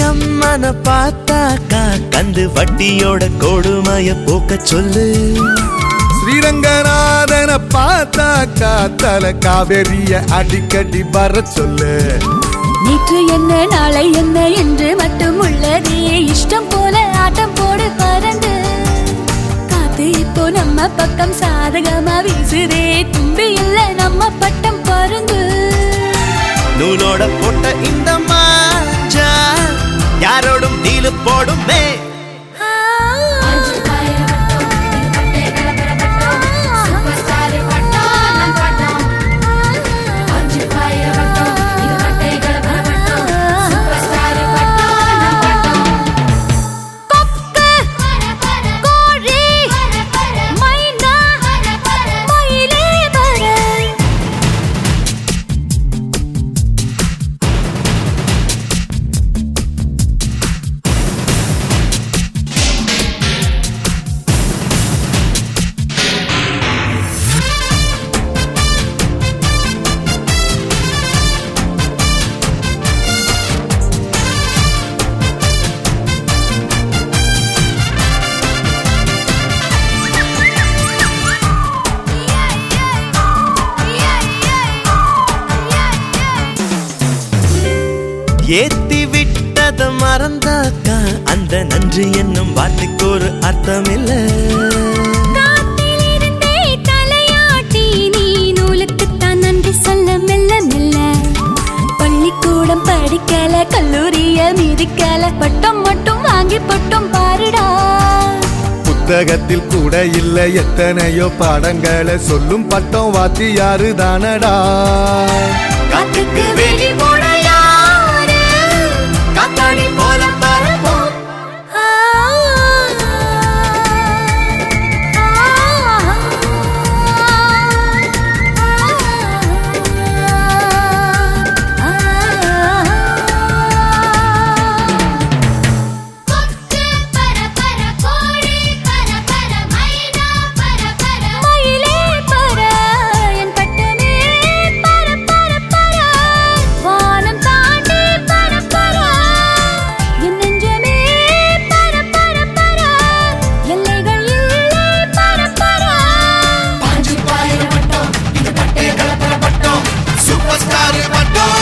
அம்மன பார்த்தாக்கா கந்து வட்டியோட கொடுமைய போக்க சொல்லு ஸ்ரீரங்கநாதன பார்த்தாக்கா தல காவேரிய அடிக்கடி வர சொல்லு நேற்று என்ன நாளை என்ன என்று மட்டும் உள்ளதே இஷ்டம் போல ஆட்டம் போடு பறந்து காத்து இப்போ நம்ம பக்கம் சாதகமா வீசுதே தும்பி இல்ல நம்ம பட்டம் பருந்து நூலோட போட்ட இந்த மாஞ்சா யாரோடும் டீலு போடுமே ஏத்தி விட்டத மறந்தாக்கா அந்த நன்றி என்னும் வார்த்தைக்கு ஒரு அர்த்தம் இல்ல காத்திலிருந்தே தலையாட்டி நீ நூலுக்குத்தான் நன்றி சொல்ல மெல்ல மெல்ல பள்ளிக்கூடம் படிக்கல கல்லூரிய மிதிக்கல பட்டம் மட்டும் வாங்கி பட்டம் பாருடா புத்தகத்தில் கூட இல்ல எத்தனையோ பாடங்களை சொல்லும் பட்டம் வாத்தியாரு தானடா காத்துக்கு வெளி போட யாரு காத்தாடி போல பரப்போம் ஆ, ஆ, கொக்கு பர பர கோழி பர பர மைனா பர பர மயிலே பர என் பட்டமே பர பர பர வானம் தாண்டி பர பர என் நெஞ்சமே பர பர பர எல்லைகள் இல்லை பர பர சூப்பர் ஸ்டார் மட்டும்